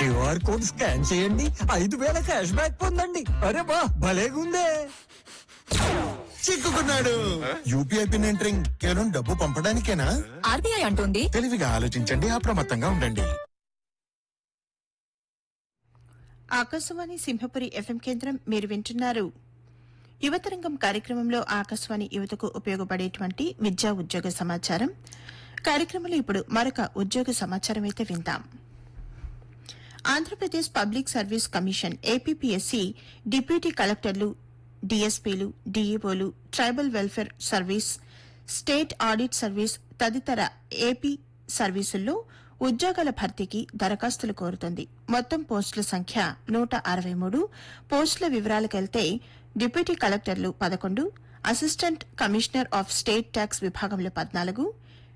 QR code scan చేయండి ఐదు వేల క్యాష్ బ్యాక్ పొందండి అరే బా భలేగుందే చిక్కుకున్నాడు యూపీఐ పిన్ ఎంటరింగ్ కేవలం డబ్బు పంపడానికేనా ఆర్బీఐ అంటోంది తెలివిగా ఆలోచించండి అప్రమత్తంగా ఉండండి ఆకాశవాణి సింహపురి ఎఫ్ఎం కేంద్రం మీరు వింటున్నారు యువతరంగం కార్యక్రమంలో ఆకాశవాణి యువతకు ఉపయోగపడేటువంటి విద్యా ఉద్యోగ సమాచారం కార్యక్రమంలో ఇప్పుడు మరొక ఉద్యోగ సమాచారం అయితే విందాం Andhra Pradesh public service commission APPSC deputy కలెక్టర్లు డీఎస్పీలు డీఈఓలు tribal welfare service state audit service తదితర ఏపీ సర్వీసుల్లో ఉద్యోగాల భర్తీకి దరఖాస్తులు కోరుతుంది మొత్తం పోస్టుల సంఖ్య నూట అరవై మూడు పోస్టుల వివరాలకెళ్తే డిప్యూటీ కలెక్టర్లు పదకొండు assistant commissioner of state tax విభాగంలో పద్నాలుగు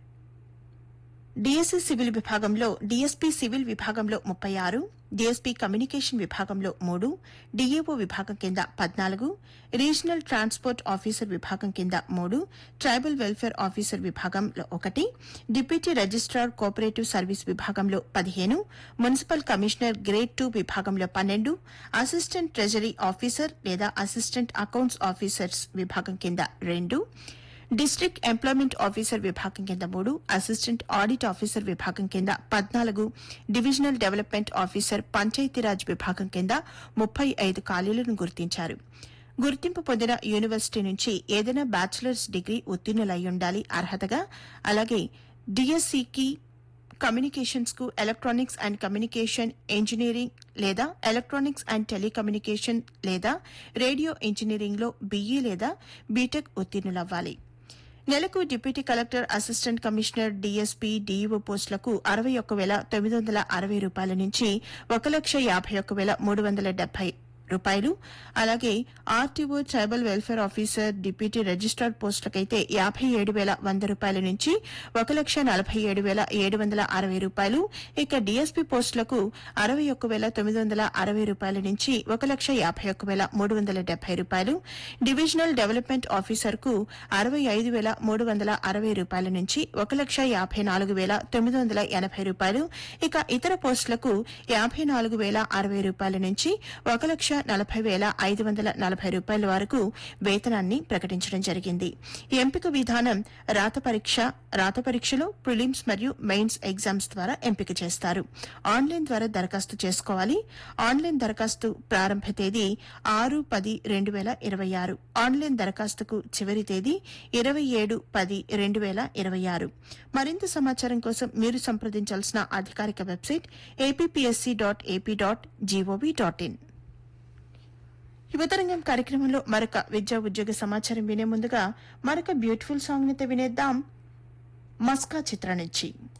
డీఎస్సీ సివిల్ విభాగంలో డీఎస్పీ సివిల్ విభాగంలో ముప్పై ఆరు డీఎస్పీ కమ్యూనికేషన్ విభాగంలో మూడు డీఏఓ విభాగం కింద పద్నాలుగు రీజనల్ ట్రాన్స్పోర్ట్ ఆఫీసర్ విభాగం కింద మూడు ట్రైబల్ వెల్ఫేర్ ఆఫీసర్ విభాగంలో ఒకటి డిప్యూటీ రిజిస్ట్రార్ కోఆపరేటివ్ సర్వీస్ విభాగంలో పదిహేను మున్సిపల్ కమిషనర్ గ్రేడ్ టూ విభాగంలో పన్నెండు అసిస్టెంట్ ట్రెజరీ ఆఫీసర్ లేదా అసిస్టెంట్ అకౌంట్స్ ఆఫీసర్స్ విభాగం కింద రెండు డిస్టిక్ ఎంప్లాయ్మెంట్ ఆఫీసర్ విభాగం కింద మూడు అసిస్టెంట్ ఆడిట్ ఆఫీసర్ విభాగం కింద పద్నాలుగు డివిజనల్ డెవలప్మెంట్ ఆఫీసర్ పంచాయతీరాజ్ విభాగం కింద ముప్పై ఐదు ఖాళీలను గుర్తించారు గుర్తింపు పొందిన యూనివర్సిటీ నుంచి ఏదైనా బ్యాచిలర్స్ డిగ్రీ ఉత్తీర్ణులై ఉండాలి అర్హతగా అలాగే డిఎస్సికి కమ్యూనికేషన్స్ కు ఎలక్ట్రానిక్స్ అండ్ కమ్యూనికేషన్ ఇంజనీరింగ్ లేదా ఎలక్ట్రానిక్స్ అండ్ టెలికమ్యూనికేషన్ లేదా రేడియో ఇంజనీరింగ్ లో బీఈ లేదా బీటెక్ ఉత్తీర్ణులవ్వాలి నెలకు deputy collector assistant commissioner DSP DEO పోస్టులకు అరవై ఒక్క వేల తొమ్మిది వందల అరవై రూపాయల నుంచి ఒక లక్ష యాభై ఒక్క వేల మూడు వందల డెబ్బై రూపాయలు అలాగే RTO tribal welfare officer deputy registrar పోస్టులకైతే యాభై ఏడు వేల వంద రూపాయల నుంచి ఒక లక్ష నలభై ఏడు వేల ఏడు వందల అరవై రూపాయలు ఇక డీఎస్పీ పోస్టులకు అరవై ఒక్క వేల తొమ్మిది వందల అరవై రూపాయల నుంచి ఒక లక్ష యాభై ఒక్క వేల మూడు వందల డెబ్బై రూపాయలు డివిజనల్ డెవలప్మెంట్ ఆఫీసర్ కు అరవై ఐదు వేల మూడు వందల అరవై రూపాయల నుంచి ఒక లక్ష యాభై నాలుగు వేల తొమ్మిది వందల ఎనభై రూపాయలు ఇక ఇతర పోస్టులకు యాభై నాలుగు వేల అరవై రూపాయల నుంచి ఒక లక్ష నలభై వేల ఐదు వందల నలభై రూపాయల వరకు వేతనాన్ని ప్రకటించడం జరిగింది ఎంపిక విధానం రాత పరీక్ష రాత పరీక్షలో ప్రిలిమ్స్ మరియు మెయిన్స్ ఎగ్జామ్స్ ద్వారా ఎంపిక చేస్తారు ఆన్లైన్ ద్వారా దరఖాస్తు చేసుకోవాలి ఆన్లైన్ దరఖాస్తు ప్రారంభ తేదీ ఆరు పది రెండు వేల ఇరవై ఆరు ఆన్లైన్ దరఖాస్తుకు చివరి తేదీ ఇరవై ఏడు పది రెండు వేల ఇరవై ఆరు మరింత సమాచారం కోసం మీరు సంప్రదించాల్సిన అధికారిక website APPSC dot AP dot gov dot in Yuvatarangam కార్యక్రమంలో మరొక విద్యా ఉద్యోగ సమాచారం వినే ముందుగా మరొక బ్యూటిఫుల్ సాంగ్ ని వినేద్దాం మస్కా చిత్రం నుంచి